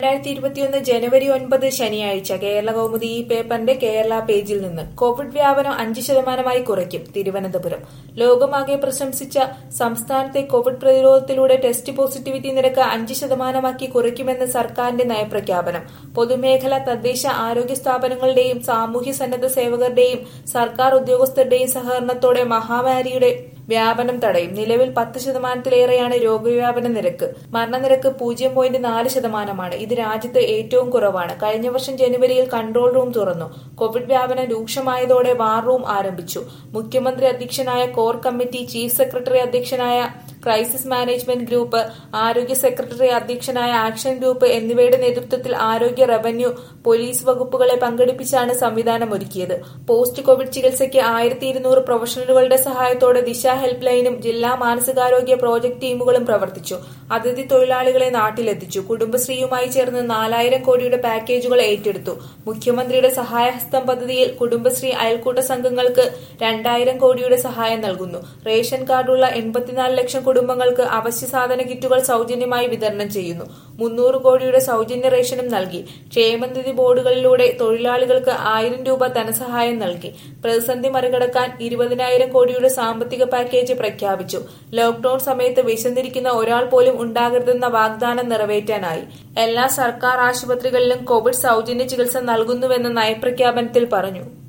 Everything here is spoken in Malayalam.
രണ്ടായിരത്തി ഇരുപത്തിയൊന്ന് ജനുവരി ഒൻപത് ശനിയാഴ്ച കേരള കൗമുദി ഈ പേപ്പറിന്റെ കേരള പേജിൽ നിന്ന് കോവിഡ് വ്യാപനം അഞ്ച് ശതമാനമായി കുറയ്ക്കും തിരുവനന്തപുരം ലോകമാകെ പ്രശംസിച്ച സംസ്ഥാനത്തെ കോവിഡ് പ്രതിരോധത്തിലൂടെ ടെസ്റ്റ് പോസിറ്റിവിറ്റി നിരക്ക് അഞ്ച് ശതമാനമാക്കി കുറയ്ക്കുമെന്ന് സർക്കാരിന്റെ നയപ്രഖ്യാപനം പൊതുമേഖല തദ്ദേശ ആരോഗ്യ സ്ഥാപനങ്ങളുടെയും സാമൂഹ്യ സന്നദ്ധ സേവകരുടെയും സർക്കാർ ഉദ്യോഗസ്ഥരുടെയും സഹകരണത്തോടെ മഹാമാരിയുടെ വ്യാപനം തടയും നിലവിൽ പത്ത് ശതമാനത്തിലേറെയാണ് രോഗവ്യാപന നിരക്ക് മരണനിരക്ക് പൂജ്യം പോയിന്റ് നാല് ശതമാനമാണ് ഇത് രാജ്യത്ത് ഏറ്റവും കുറവാണ് കഴിഞ്ഞ വർഷം ജനുവരിയിൽ കൺട്രോൾ റൂം തുറന്നു കോവിഡ് വ്യാപനം രൂക്ഷമായതോടെ വാർ റൂം ആരംഭിച്ചു മുഖ്യമന്ത്രി അധ്യക്ഷനായ കോർ കമ്മിറ്റി ചീഫ് സെക്രട്ടറി അധ്യക്ഷനായ ക്രൈസിസ് മാനേജ്മെന്റ് ഗ്രൂപ്പ് ആരോഗ്യ സെക്രട്ടറി അധ്യക്ഷനായ ആക്ഷൻ ഗ്രൂപ്പ് എന്നിവയുടെ നേതൃത്വത്തിൽ ആരോഗ്യ റവന്യൂ പോലീസ് വകുപ്പുകളെ പങ്കെടുപ്പിച്ചാണ് സംവിധാനമൊരുക്കിയത് പോസ്റ്റ് കോവിഡ് ചികിത്സയ്ക്ക് ആയിരത്തി ഇരുന്നൂറ് പ്രൊഫഷണലുകളുടെ സഹായത്തോടെ ദിശ ഹെൽപ്പ് ലൈനും ജില്ലാ മാനസികാരോഗ്യ പ്രോജക്ട് ടീമുകളും പ്രവർത്തിച്ചു അതിഥി തൊഴിലാളികളെ നാട്ടിലെത്തിച്ചു കുടുംബശ്രീയുമായി ചേർന്ന് നാലായിരം കോടിയുടെ പാക്കേജുകൾ ഏറ്റെടുത്തു മുഖ്യമന്ത്രിയുടെ സഹായഹസ്തം പദ്ധതിയിൽ കുടുംബശ്രീ അയൽക്കൂട്ട സംഘങ്ങൾക്ക് രണ്ടായിരം കോടിയുടെ സഹായം നൽകുന്നു റേഷൻ കാർഡുള്ള എൺപത്തിനാല് ലക്ഷം കുടുംബങ്ങൾക്ക് അവശ്യ സാധന കിറ്റുകൾ സൗജന്യമായി വിതരണം ചെയ്യുന്നു മുന്നൂറ് കോടിയുടെ സൗജന്യ റേഷനും നൽകി ക്ഷേമനിധി ബോർഡുകളിലൂടെ തൊഴിലാളികൾക്ക് ആയിരം രൂപ ധനസഹായം നൽകി പ്രതിസന്ധി മറികടക്കാൻ ഇരുപതിനായിരം കോടിയുടെ സാമ്പത്തിക പാക്കേജ് പ്രഖ്യാപിച്ചു ലോക്ഡൌൺ സമയത്ത് വിശന്നിരിക്കുന്ന ഒരാൾ പോലും ഉണ്ടാകരുതെന്ന വാഗ്ദാനം നിറവേറ്റാനായി എല്ലാ സർക്കാർ ആശുപത്രികളിലും കോവിഡ് സൗജന്യ ചികിത്സ നൽകുന്നുവെന്ന് നയപ്രഖ്യാപനത്തിൽ പറഞ്ഞു